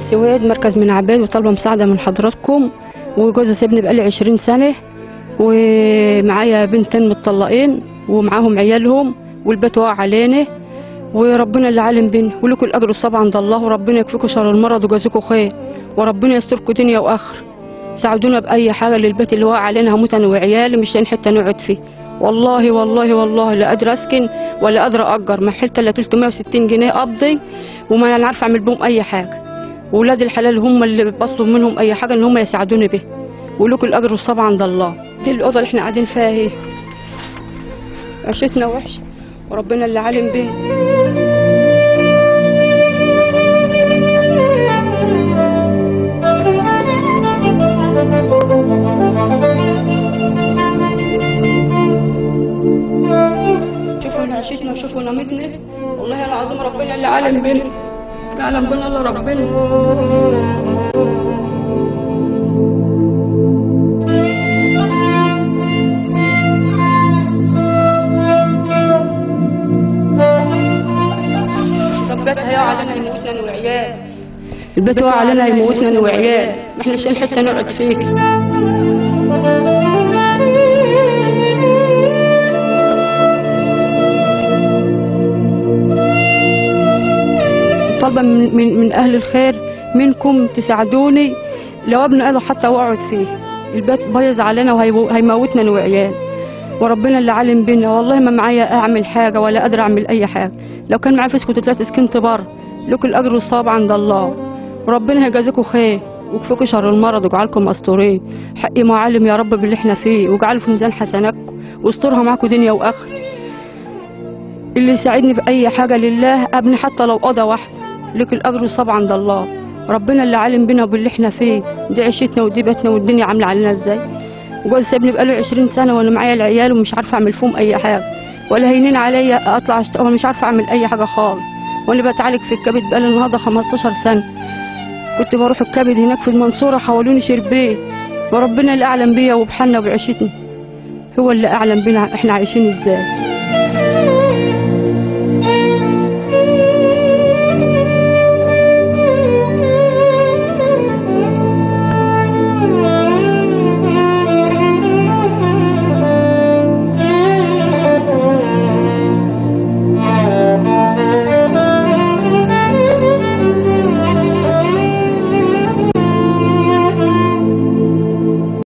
سويد مركز من عباد وطالبه مساعده من حضراتكم وجوزي سابني بقالي 20 سنه ومعايا بنتين متطلقين ومعاهم عيالهم والبيت واقع علينا وربنا اللي عالم بينا ولكم الاجر والصبر عند الله وربنا يكفيكم شر المرض وجازيكم خير وربنا يستركم دنيا واخر ساعدونا باي حاجه للبيت اللي واقع علينا هموت انا وعيالي مش لاقيين حته نقعد فيه والله والله والله لا قادره اسكن ولا قادره اجر ما حلت الا 360 جنيه قبضي وما انا عارفه اعمل بهم اي حاجه ولاد الحلال هم اللي بطلب منهم اي حاجه ان هم يساعدوني به ولكم الاجر والصبر عند الله دي الاوضه اللي احنا قاعدين فيها اهي عيشتنا وحشه وربنا اللي عالم بينا شوفوا عيشتنا وشوفوا نومتنا والله العظيم ربنا اللي عالم بينا يعلم بنا الا ربنا طب بيت هيقع علينا يموتنا انا وعيال البيت واقع علينا يموتنا انا وعيال ما احنا شايلين حته نقعد فيك طالبه من, من, من اهل الخير منكم تساعدوني لو ابن ادم حتى واقعد فيه البيت بايظ علينا وهيموتنا انا وعيال وربنا اللي عالم بينا والله ما معايا اعمل حاجه ولا قادره اعمل اي حاجه لو كان معايا فلوس كنت طلعت سكنت بره لكم الاجر والصواب عند الله وربنا هيجازيكم خير ويكفيكم شر المرض ويجعلكم مستورين حقي معلم يا رب باللي احنا فيه واجعله في ميزان حسناتكم واسترها معاكم دنيا واخره اللي يساعدني في اي حاجه لله ابني حتى لو قضى واحده لك الاجر والصبر عند الله ربنا اللي عالم بينا وباللي احنا فيه دي عيشتنا ودي بيتنا والدنيا عامله علينا ازاي جوز سابني بقاله 20 سنه وانا معايا العيال ومش عارفه اعمل فيهم اي حاجه ولا هينين عليا اطلع اشتغل مش عارفه اعمل اي حاجه خالص وانا بتعالج في الكبد بقالي النهارده 15 سنه كنت بروح الكبد هناك في المنصوره حولوني شربيه وربنا اللي اعلم بيا وبحالنا وبعيشتنا هو اللي اعلم بينا احنا عايشين ازاي